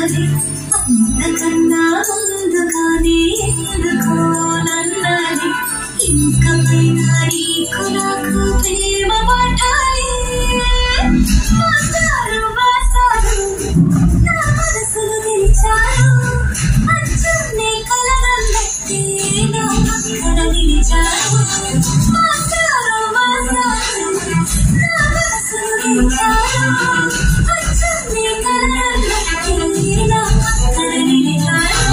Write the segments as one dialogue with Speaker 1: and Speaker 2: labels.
Speaker 1: అన్నది అంతకన్నా ముందుగానే ఎందుకో నన్నది ఇంక పైన నీకు నాకు ప్రేమ పట్టాలి మాస్టారు మాస్టారు నా మనసును గెలిచారు అచ్చన్నే కలగన్నట్టే నా పక్కన నిలిచారు మాస్టారు మాస్టారు నా మనసును గెలిచారు అచ్చన్నే కలగన్నట్టే నా పక్కన నిలిచారు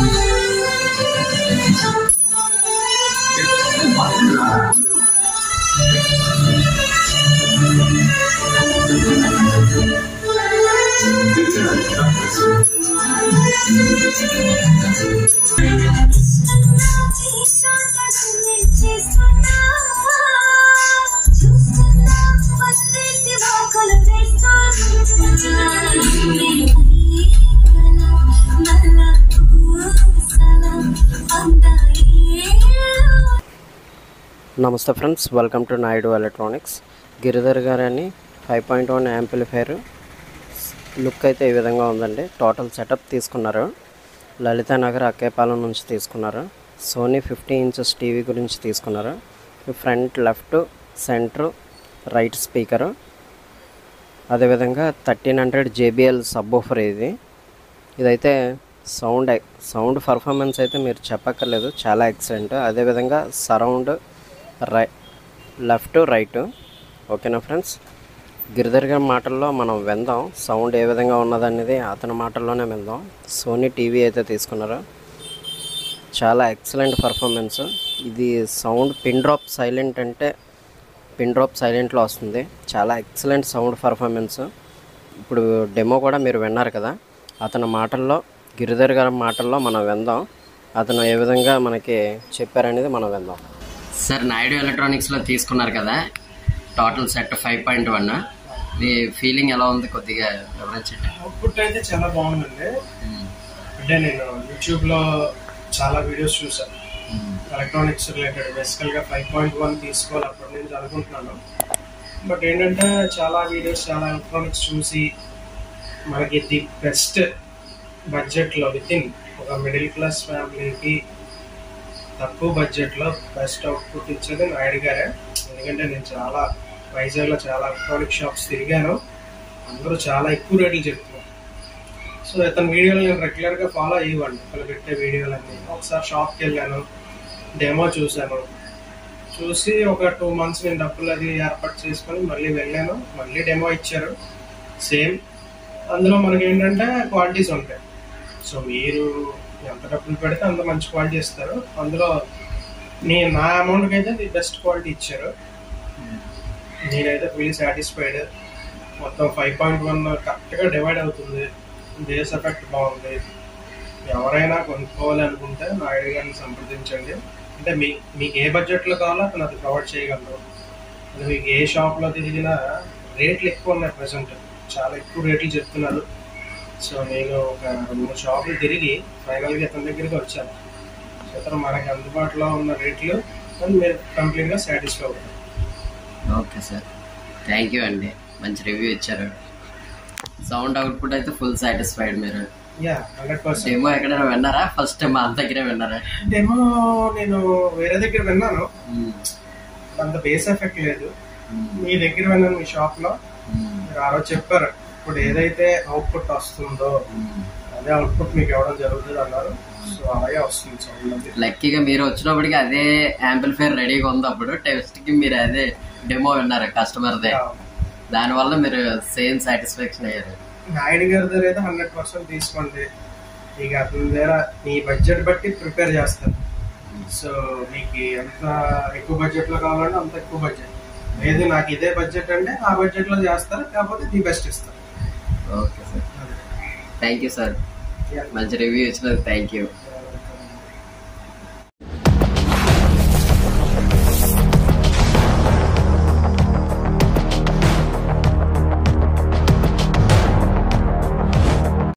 Speaker 2: నమస్తే friends welcome to Naidu electronics Giridhar గారు అని five point one amplifier look అయితే ఈ విధంగా ఉందండి టోటల్ సెటప్ తీసుకున్నారు లలితానగర్ అక్కేపాలెం నుంచి తీసుకున్నారు సోనీ ఫిఫ్టీ ఇంచెస్ టీవీ గురించి తీసుకున్నారు front left centre right speaker అదేవిధంగా thirteen hundred JBL subwoofer ఇది ఇదైతే సౌండ్ సౌండ్ పర్ఫార్మెన్స్ అయితే మీరు చెప్పక్కర్లేదు చాలా ఎక్సలెంట్ అదేవిధంగా సరౌండ్ రై లెఫ్ట్ రైట్ ఓకేనా ఫ్రెండ్స్ గిరిధర్ గారి మాటల్లో మనం విందాం సౌండ్ ఏ విధంగా ఉన్నదనేది అతని మాటల్లోనే విందాం సోనీ టీవీ అయితే తీసుకున్నారు చాలా ఎక్సలెంట్ పర్ఫార్మెన్స్ ఇది సౌండ్ పిన్ డ్రాప్ సైలెంట్ అంటే పిన్ డ్రాప్ సైలెంట్లో వస్తుంది చాలా ఎక్సలెంట్ సౌండ్ పర్ఫార్మెన్స్ ఇప్పుడు డెమో కూడా మీరు విన్నారు కదా అతని మాటల్లో గిరిధర్ గారి మాటల్లో మనం విందాం అతను ఏ విధంగా మనకి చెప్పారనేది మనం విందాం సార్ నాయుడు ఎలక్ట్రానిక్స్లో తీసుకున్నారు కదా total set five point one మీ ఫీలింగ్ ఎలా ఉంది కొద్దిగా వివరించండి
Speaker 3: అవుట్పుట్ అయితే చాలా బాగుందండి అంటే నేను యూట్యూబ్ లో చాలా వీడియోస్ చూసాను ఎలక్ట్రానిక్స్ రిలేటెడ్ బేసికల్ గా ఫైవ్ పాయింట్ వన్ తీసుకోవాలి అప్పటి నుంచి అనుకుంటున్నాను బట్ ఏంటంటే చాలా వీడియోస్ చాలా ఎలక్ట్రానిక్స్ చూసి మనకి ది బెస్ట్ బడ్జెట్ లో విత్ ఇన్ ఒక మిడిల్ క్లాస్ ఫ్యామిలీకి తక్కువ బడ్జెట్ లో బెస్ట్ అవుట్పుట్ ఇచ్చేది నాయుడు గారే ఎందుకంటే నేను చాలా వైజాగ్ లో చాలా ఎలక్ట్రానిక్ షాప్స్ తిరిగాను అందరూ చాలా ఎక్కువ రేట్లు చెప్తున్నారు సో ఇతని వీడియోలు నేను రెగ్యులర్ గా ఫాలో అయ్యేవాడిని ఇతను పెట్టే వీడియోలన్నీ ఒకసారి షాప్కి వెళ్ళాను డెమో చూశాను చూసి ఒక టూ మంత్స్ నేను డబ్బులు అది ఏర్పాటు చేసుకొని మళ్ళీ వెళ్ళాను మళ్ళీ డెమో ఇచ్చారు సేమ్ అందులో మనకి ఏంటంటే క్వాలిటీస్ ఉంటాయి సో మీరు ఎంత డబ్బులు పెడితే అంత మంచి క్వాలిటీ ఇస్తారు అందులో నేను నా అమౌంట్కి అయితే ది బెస్ట్ క్వాలిటీ ఇచ్చారు నేనైతే ఫుల్లీ సాటిస్ఫైడ్ మొత్తం ఫైవ్ పాయింట్ వన్ కరెక్ట్గా డివైడ్ అవుతుంది బేస్ ఎఫెక్ట్ బాగుంది ఎవరైనా కొనుక్కోవాలి అనుకుంటే నాయుడు గారిని సంప్రదించండి అంటే మీ మీకు ఏ బడ్జెట్లో కావాలో అతను అది ప్రొవైడ్ చేయగలరు అది మీకు ఏ షాప్లో తిరిగినా రేట్లు ఎక్కువ ఉన్నాయి ప్రజెంట్ చాలా ఎక్కువ రేట్లు చెప్తున్నారు సో నేను ఒక రెండు మూడు షాపులు తిరిగి ఫైనల్గా ఇతని దగ్గరికి వచ్చాను సో ఇతను మనకి అందుబాటులో ఉన్న రేట్లు అని మీరు కంప్లీట్గా సాటిస్ఫై అవుతారు
Speaker 2: ఓకే సార్ థ్యాంక్ యూ అండి మంచి రివ్యూ ఇచ్చారు సౌండ్ అవుట్పుట్ అయితే ఫుల్ సాటిస్ఫైడ్ మీరు
Speaker 3: యా హండ్రెడ్ పర్సెంట్
Speaker 2: డెమో ఎక్కడైనా విన్నారా ఫస్ట్ టైం మా దగ్గరే విన్నారా
Speaker 3: డెమో నేను వేరే దగ్గర విన్నాను అంత బేస్ ఎఫెక్ట్ లేదు మీ దగ్గర విన్నాను మీ షాప్ లో మీరు ఆ రోజు చెప్పారు ఇప్పుడు ఏదైతే అవుట్పుట్ వస్తుందో అదే అవుట్పుట్ మీకు ఇవ్వడం జరుగుతుంది అన్నారు సో అలాగే వస్తుంది సౌండ్ అది
Speaker 2: లక్కీగా మీరు వచ్చినప్పటికి అదే యాంప్లిఫైర్ రెడీగా ఉంది అప్పుడు టెస్ట్ కి మీరు అదే డెమో విన్నారు కస్టమర్ దే దానివల్ల మీరు సేమ్ సాటిస్ఫాక్షన్ అయ్యారు
Speaker 3: నాయుడు గారి దగ్గర అయితే హండ్రెడ్ పర్సెంట్ తీసుకోండి ఇక అతని దగ్గర మీ బడ్జెట్ బట్టి ప్రిపేర్ చేస్తారు సో మీకు ఎంత ఎక్కువ బడ్జెట్ లో కావాలంటే అంత ఎక్కువ బడ్జెట్ లేదు నాకు ఇదే బడ్జెట్ అంటే ఆ బడ్జెట్ లో చేస్తారు కాకపోతే ది బెస్ట్ ఇస్తారు
Speaker 2: okay sir thank you sir
Speaker 3: Yeah.
Speaker 2: మంచి రివ్యూ ఇచ్చినందుకు థ్యాంక్ యూ
Speaker 3: Yeah.